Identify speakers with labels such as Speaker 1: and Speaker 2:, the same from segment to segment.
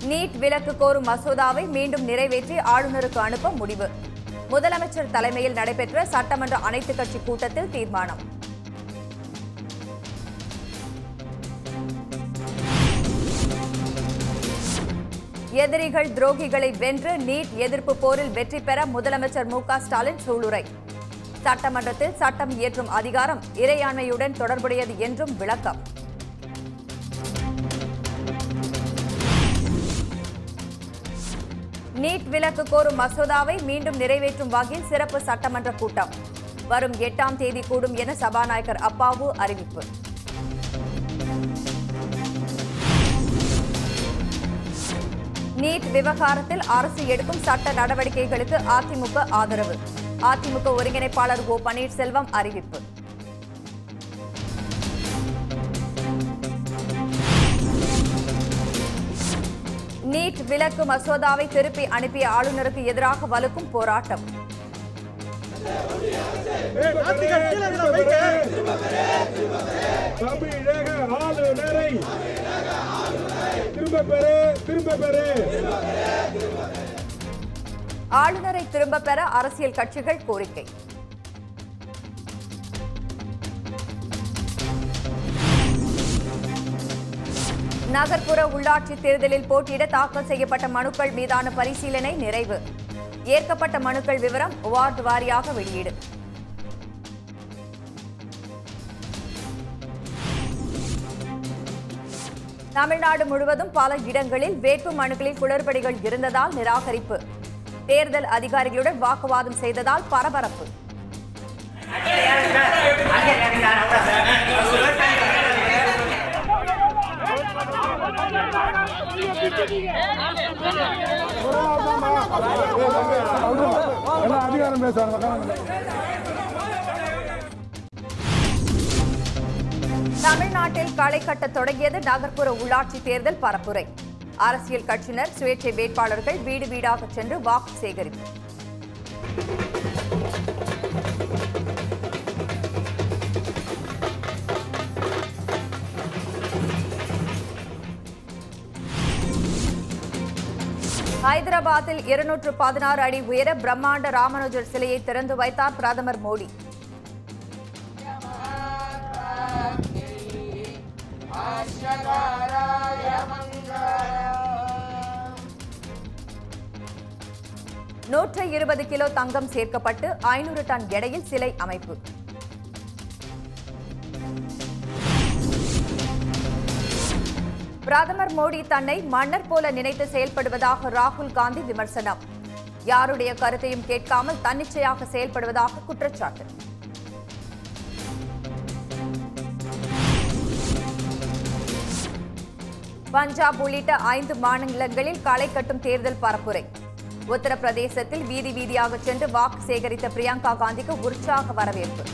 Speaker 1: NEET விலக்கு கோரும் மசோதாவை மீண்டும் நிறைவேற்றி ஆளுநருக்கு அனுப்ப முடிவு முதலமைச்சர் தலைமையில் நடைபெற்ற சட்டமன்ற அனைத்துக் கட்சி கூட்டத்தில் தீர்மானம் எதிரிகள் துரோகிகளை வென்று நீட் எதிர்ப்பு போரில் வெற்றி பெற முதலமைச்சர் மு க ஸ்டாலின் சூளுரை சட்டமன்றத்தில் சட்டம் இயற்றும் அதிகாரம் இறையாண்மையுடன் தொடர்புடையது என்றும் விளக்கம் நீட் விலக்கு கோரும் மசோதாவை மீண்டும் நிறைவேற்றும் வகையில் சிறப்பு சட்டமன்ற கூட்டம் வரும் எட்டாம் தேதி கூடும் என சபாநாயகர் அப்பாவு அறிவிப்பு நீட் விவகாரத்தில் அரசு எடுக்கும் சட்ட நடவடிக்கைகளுக்கு அதிமுக ஆதரவு அதிமுக ஒருங்கிணைப்பாளர் ஓ பன்னீர்செல்வம் அறிவிப்பு நீட் விலக்கு மசோதாவை திருப்பி அனுப்பிய ஆளுநருக்கு எதிராக வலுக்கும் போராட்டம்
Speaker 2: தமிழக ஆளுநரை திரும்ப பெறு திரும்ப பெறு
Speaker 1: ஆளுநரை திரும்பப் பெற அரசியல் கட்சிகள் கோரிக்கை நகர்ப்புற உள்ளாட்சி தேர்தலில் போட்டியிட தாக்கல் செய்யப்பட்ட மனுக்கள் மீதான பரிசீலனை நிறைவு ஏற்கப்பட்ட மனுக்கள் விவரம் வார்டு வாரியாக வெளியீடு தமிழ்நாடு முழுவதும் பல இடங்களில் வேட்பு மனுக்களில் குளறுபடிகள் இருந்ததால் நிராகரிப்பு தேர்தல் அதிகாரிகளுடன் வாக்குவாதம் செய்ததால் பரபரப்பு
Speaker 2: எல்லாம் அதிகாரம் பேசுவாங்க
Speaker 1: தமிழ்நாட்டில் களை கட்ட தொடங்கியது நகர்ப்புற உள்ளாட்சி தேர்தல் பரப்புரை அரசியல் கட்சியினர் சுயேட்சை வேட்பாளர்கள் வீடு வீடாக சென்று வாக்கு சேகரிப்பு ஹைதராபாத்தில் இருநூற்று பதினாறு அடி உயர பிரம்மாண்ட ராமானுஜர் சிலையை திறந்து வைத்தார் பிரதமர் மோடி நூற்று இருபது கிலோ தங்கம் சேர்க்கப்பட்டு ஐநூறு டன் எடையில் சிலை அமைப்பு பிரதமர் மோடி தன்னை மன்னர் போல நினைத்து செயல்படுவதாக ராகுல் காந்தி விமர்சனம் யாருடைய கருத்தையும் கேட்காமல் தன்னிச்சையாக செயல்படுவதாக குற்றச்சாட்டு பஞ்சாப் உள்ளிட்ட ஐந்து மாநிலங்களில் களை கட்டும் தேர்தல் பரப்புரை உத்தரப்பிரதேசத்தில் வீதி வீதியாக சென்று வாக்கு சேகரித்த பிரியங்கா காந்திக்கு உற்சாக வரவேற்பு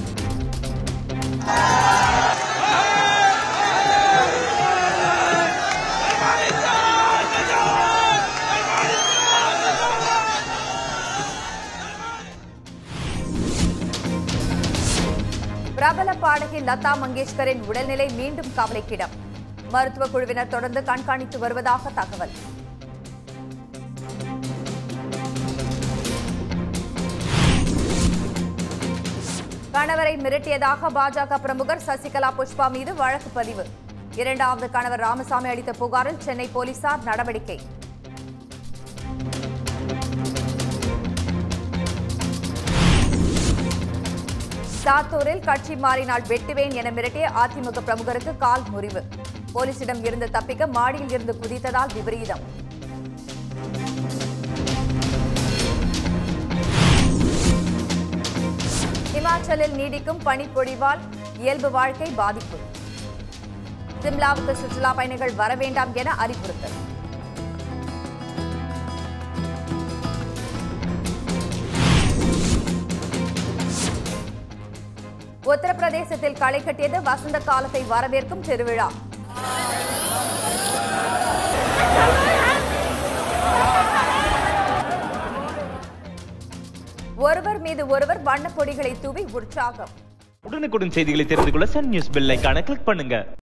Speaker 1: பிரபல பாடகி லதா மங்கேஷ்கரின் உடல்நிலை மீண்டும் கவலைக்கிடம் மருத்துவ குழுவினர் தொடர்ந்து கண்காணித்து வருவதாக தகவல் கணவரை மிரட்டியதாக பாஜக பிரமுகர் சசிகலா புஷ்பா மீது வழக்கு பதிவு இரண்டாவது கணவர் ராமசாமி அளித்த புகாரில் சென்னை போலீசார் நடவடிக்கை சாத்தூரில் கட்சி மாறினால் வெட்டுவேன் என மிரட்டிய அதிமுக பிரமுகருக்கு கால் முறிவு போலீசிடம் இருந்து தப்பிக்க மாடியில் இருந்து குதித்ததால் விபரீதம் இமாச்சலில் நீடிக்கும் பனிப்பொழிவால் இயல்பு வாழ்க்கை பாதிப்பு சிம்லாவுக்கு சுற்றுலா பயணிகள் வர வேண்டாம் என அறிவுறுத்தல் உத்தரப்பிரதேசத்தில் களை கட்டியது வசந்த காலத்தை வரவேற்கும் திருவிழா ஒருவர் மீது ஒருவர் வண்ணப் பொடிகளை தூவி உற்சாகம்
Speaker 3: உடனுக்குடன் செய்திகளை தெரிந்து கொள்ள சன் நியூஸ் பெல் ஐகானை கிளிக் பண்ணுங்க